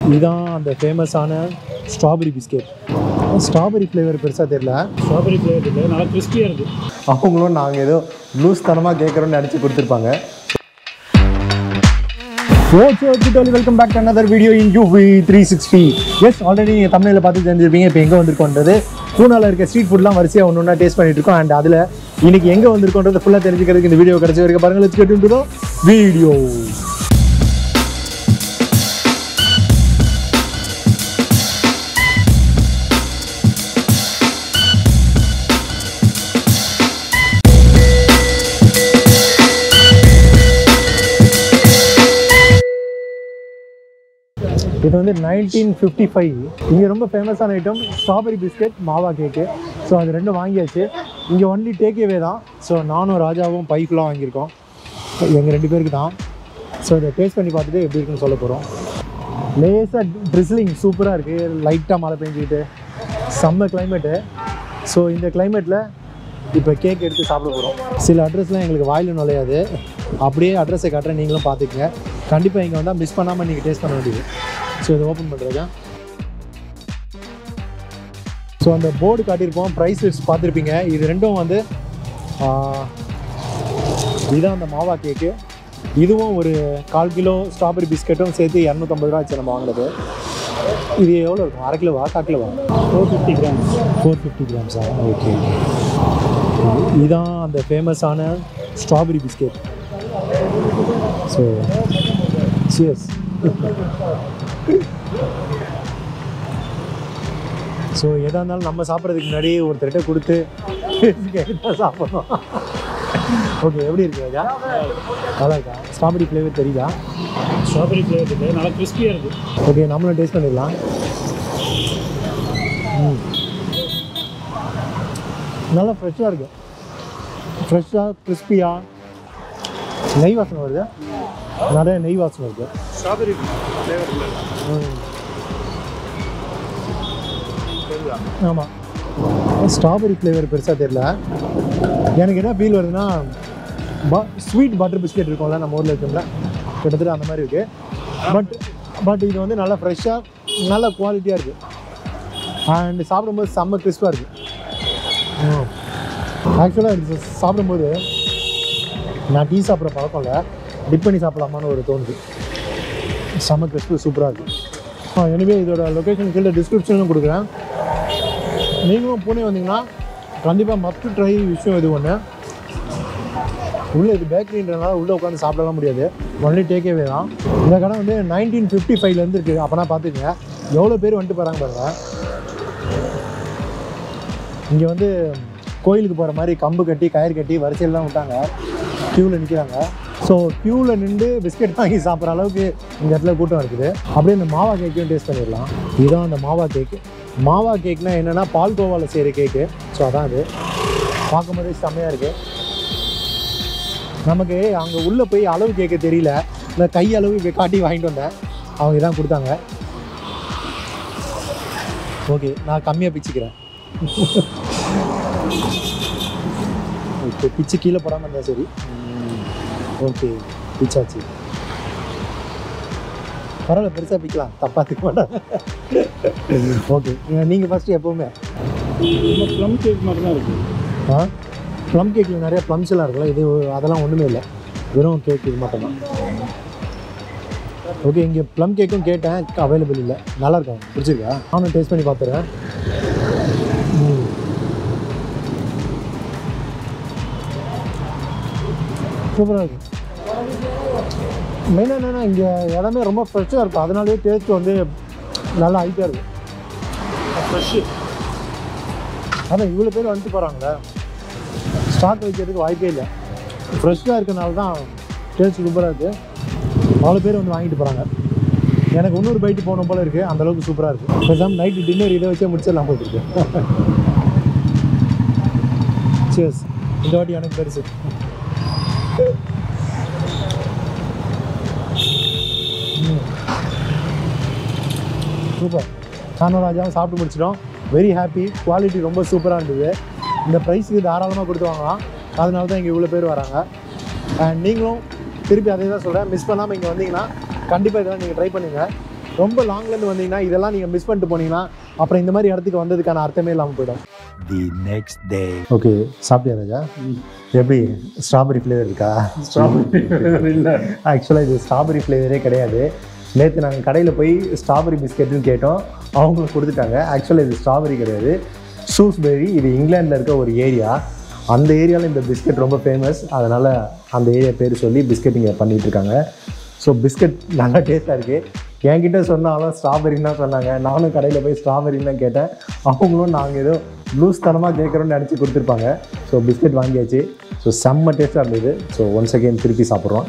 இதுதான் அந்த ஃபேமஸான ஸ்ட்ராபெரி பிஸ்கெட் ஸ்ட்ராபெரி ஃப்ளேவர் பெருசாக தெரியல ஸ்ட்ராபெரி ஃப்ளேவர் இல்லை நல்லா கிறிஸ்பியாக இருக்குது அவங்களும் நாங்கள் ஏதோ லூஸ் தனமாக கேட்குறோன்னு நினச்சி கொடுத்துருப்பாங்க welcome back to another video in U V three sixty S already நீங்கள் தமிழில் பார்த்து தெரிஞ்சிருப்பீங்க இப்போ எங்கே வந்திருக்கோன்றது பூனாவில் இருக்க ஸ்ட்ரீட் ஃபுட்லாம் வரிசையாக ஒன்று ஒன்றா டேஸ்ட் பண்ணிட்டு இருக்கோம் அண்ட் அதில் இன்னைக்கு எங்கே வந்திருக்கோன்றது ஃபுல்லாக தெரிஞ்சுக்கிறதுக்கு இந்த வீடியோ கிடச்சி வரைக்கும் பாருங்கள் லெட்ஸ் கெட் இன்டு வீடியோ இது வந்து நைன்டீன் ஃபிஃப்டி ஃபைவ் இங்கே ரொம்ப ஃபேமஸான ஐட்டம் ஸ்ட்ராபெரி பிஸ்கெட் மாவா கேக்கு ஸோ அது ரெண்டும் வாங்கியாச்சு இங்கே ஒன்லி டேக்அவே தான் ஸோ நானும் ராஜாவும் பைஃப்லாம் வாங்கியிருக்கோம் எங்கள் ரெண்டு பேருக்கு தான் ஸோ இதை டேஸ்ட் பண்ணி பார்த்துட்டு எப்படி இருக்குன்னு சொல்ல போகிறோம் லேசாக ட்ரிஸ்லிங் சூப்பராக இருக்குது லைட்டாக மழை பெஞ்சிக்கிட்டு செம்ம கிளைமேட்டு ஸோ இந்த கிளைமேட்டில் இப்போ கேக் எடுத்து சாப்பிட போகிறோம் சில அட்ரஸ்லாம் எங்களுக்கு வாயில் நுழையாது அப்படியே அட்ரஸை காட்டுறேன் நீங்களும் பார்த்துக்குங்க கண்டிப்பாக இங்கே வந்தால் மிஸ் பண்ணாமல் நீங்கள் டேஸ்ட் பண்ண வேண்டியது ஸோ இதை ஓப்பன் பண்ணுறதா ஸோ அந்த போர்டு காட்டியிருப்போம் ப்ரைஸ் லிஸ்ட் பார்த்துருப்பீங்க இது ரெண்டும் வந்து ஆஹ், இதுதான் அந்த மாவா கேக்கு இதுவும் ஒரு கால் கிலோ ஸ்ட்ராபெரி பிஸ்கெட்டும் சேர்த்து இரநூத்தம்பது ரூபா ஆச்சு நம்ம வாங்கினது இது எவ்வளோ இருக்கும் அரை கிலோவா கால் கிலோவா four fifty grams four fifty கிராம்ஸா ஓகே இதுதான் அந்த ஃபேமஸான strawberry biscuit so cheers so எதாக இருந்தாலும் நம்ம சாப்பிட்றதுக்கு முன்னாடி ஒருத்தர்கிட்ட கொடுத்து கேட்டு சாப்பிட்றோம் ஓகே எப்படி இருக்கு ராஜா நல்லா இருக்கா ஸ்ட்ராபெரி ஃப்ளேவர் தெரியுதா ஸ்ட்ராபெரி ஃப்ளேவர் இல்லை நல்லா கிறிஸ்பியாக இருக்குது ஓகே நம்மளும் டேஸ்ட் பண்ணிடலாம் ம் நல்லா ஃப்ரெஷ்ஷாக இருக்கு ஃப்ரெஷ்ஷாக கிறிஸ்பியாக நெய் வாசனை வருது நிறைய நெய் வாசனை இருக்குது ஸ்ட்ராபெரி ஃப்ளேவர் இல்லை ஆமாம் ஸ்ட்ராபெரி ஃப்ளேவர் பெருசாக தெரியல எனக்கு என்ன ஃபீல் வருதுன்னா ப ஸ்வீட் பட்டர் பிஸ்கெட் இருக்கும்ல நம்ம ஊரில் இருக்கும்ல கிட்டத்தட்ட அந்த மாதிரி இருக்குது பட் பட் இது வந்து நல்லா ஃப்ரெஷ்ஷாக நல்ல குவாலிட்டியாக இருக்குது அண்ட் சாப்பிடும்போது செம்ம கிறிஸ்பாக இருக்குது ஆக்சுவலாக இது சாப்பிடும்போது நான் டீ சாப்பிட்ற பழக்கம் இல்லை டிப் பண்ணி சாப்பிடலாமான்னு ஒரு தோணுது செம்ம கிறிஸ்பு சூப்பராக இருக்குது ஆ எனவே இதோட லொக்கேஷன் கீழே டிஸ்கிரிப்ஷனும் கொடுக்குறேன் நீங்களும் பூனே வந்தீங்கன்னா கண்டிப்பாக மஸ்ட் ட்ரை விஷயம் இது ஒன்று உள்ளே இது பேக்கரின்றனால உள்ளே உட்காந்து சாப்பிடலாம் முடியாது ஒன்லி டேக்அவே தான் இந்த கடை வந்து நைன்டீன் ஃபிஃப்டி ஃபைவ்லேருந்து இருக்குது அப்போனா பார்த்துக்கங்க எவ்வளோ பேர் வந்துட்டு போகிறாங்க பாருங்க இங்கே வந்து கோயிலுக்கு போகிற மாதிரி கம்பு கட்டி கயிறு கட்டி வரிசையில் விட்டாங்க க்யூவில் நிற்கிறாங்க ஸோ க்யூவில் நின்று பிஸ்கெட் வாங்கி சாப்பிட்ற அளவுக்கு இந்த இடத்துல கூட்டம் இருக்குது அப்படியே இந்த மாவா கேக்கையும் டேஸ்ட் பண்ணிடலாம் இதுதான் அந்த மாவா கேக்கு மாவா கேக்னா என்னென்னா பால்கோவாவில் செய்கிற கேக்கு ஸோ அதான் அது பார்க்கும்போதே செம்மையாக இருக்குது நமக்கு அங்கே உள்ளே போய் அளவு கேட்க தெரியல இந்த கை அளவு இங்க காட்டி வாங்கிட்டு வந்தேன் அவங்க இதான் கொடுத்தாங்க ஓகே நான் கம்மியாக பிச்சுக்கிறேன் ஓகே பிச்சு கீழே போடாமல் இருந்தால் சரி ஓகே பிச்சாச்சு பரவாயில்ல பெருசாக பிக்கலாம் தப்பாக திக்க மாட்டேன் ஓகே நீங்கள் ஃபஸ்ட்டு எப்போவுமே நம்ம ப்ளம் கேக் மாதிரி தான் இருக்குது ஆ ப்ளம் கேக்கில் நிறைய ப்ளம்ஸ் எல்லாம் இருக்குல்ல இது அதெல்லாம் ஒன்றுமே இல்லை வெறும் கேக் இது மட்டும்தான் ஓகே இங்கே ப்ளம் கேக்கும் கேட்டேன் அவைலபிள் இல்லை நல்லா இருக்கா பிடிச்சிருக்கா நானும் டேஸ்ட் பண்ணி பார்த்துறேன் ம். சூப்பராக இருக்கு மெயினாக என்னென்னா இங்கே இடமே ரொம்ப ஃப்ரெஷ்ஷாக இருக்கும் அதனாலேயே டேஸ்ட் வந்து நல்லா ஹைட்டாக இருக்கும் ஃப்ரெஷ்ஷு அதான் இவ்வளோ பேர் வந்துட்டு போகிறாங்களே ஸ்டாக் வைக்கிறதுக்கு வாய்ப்பே இல்லை ஃப்ரெஷ்ஷாக இருக்கனால தான் டேஸ்ட் சூப்பராக இருக்குது அவ்வளோ பேர் வந்து வாங்கிட்டு போகிறாங்க எனக்கு இன்னொரு பைட்டு போகணும் போல இருக்குது அந்தளவுக்கு சூப்பராக இருக்குது பேசாமல் நைட்டு டின்னர் இதை வச்சே முடிச்சிடலாம் போல இருக்கு சியர்ஸ் இந்த வாட்டி எனக்கு பெருசு சூப்பர் நானும் ராஜாவும் சாப்பிட்டு முடிச்சிட்டோம் வெரி ஹாப்பி குவாலிட்டி ரொம்ப சூப்பராக இருந்தது இந்த ப்ரைஸுக்கு தாராளமாக கொடுத்து வாங்கலாம் அதனால தான் இங்கே இவ்வளோ பேர் வராங்க அண்ட் நீங்களும் திருப்பி அதே தான் சொல்கிறேன் மிஸ் பண்ணாமல் இங்கே வந்தீங்கன்னா கண்டிப்பாக இதெல்லாம் நீங்கள் ட்ரை பண்ணுங்கள் ரொம்ப லாங்லேருந்து வந்தீங்கன்னா இதெல்லாம் நீங்கள் மிஸ் பண்ணிட்டு போனீங்கன்னா அப்புறம் இந்த மாதிரி இடத்துக்கு வந்ததுக்கான அர்த்தமே இல்லாமல் போயிடும் The next day. ஓகே சாப்பிட்டியா ராஜா எப்படி ஸ்ட்ராபெரி ஃப்ளேவர் இருக்கா ஸ்ட்ராபெரி இல்லை ஆக்சுவலாக இது ஸ்ட்ராபெரி ஃப்ளேவரே கிடையாது நேற்று நாங்கள் கடையில் போய் ஸ்ட்ராபெரி பிஸ்கெட்டுன்னு கேட்டோம் அவங்களும் கொடுத்துட்டாங்க ஆக்சுவலாக இது ஸ்ட்ராபெரி கிடையாது ஷூஸ்பெரி இது இங்கிலாண்டில் இருக்க ஒரு ஏரியா அந்த ஏரியாவில் இந்த பிஸ்கெட் ரொம்ப ஃபேமஸ் அதனால் அந்த ஏரியா பேர் சொல்லி பிஸ்கெட் இங்கே பண்ணிகிட்டு இருக்காங்க ஸோ பிஸ்கெட் நல்லா டேஸ்ட்டாக இருக்குது என்கிட்ட சொன்னாலும் ஸ்ட்ராபெரின்னு தான் சொன்னாங்க நானும் கடையில் போய் ஸ்ட்ராபெரின்னு தான் கேட்டேன் அவங்களும் நாங்கள் ஏதோ லூஸ் தனமாக கேட்குறோன்னு நினச்சி கொடுத்துருப்பாங்க ஸோ பிஸ்கெட் வாங்கியாச்சு ஸோ செம்ம டேஸ்ட்டாக இருந்தது ஸோ ஒன்ஸ் அகெயின் திருப்பி சாப்பிட்றோம்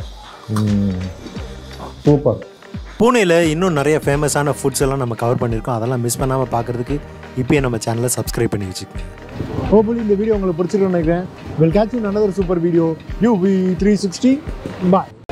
சூப்பர் பூனேயில் இன்னும் நிறைய ஃபேமஸான ஃபுட்ஸ் எல்லாம் நம்ம கவர் பண்ணியிருக்கோம் அதெல்லாம் மிஸ் பண்ணாமல் பார்க்குறதுக்கு இப்போயே நம்ம சேனலை சப்ஸ்கிரைப் பண்ணி வச்சுக்கோங்க ஹோப்ஃபுல்லி இந்த வீடியோ உங்களுக்கு பிடிச்சிருக்குன்னு நினைக்கிறேன் well catch in another super video U V three sixty bye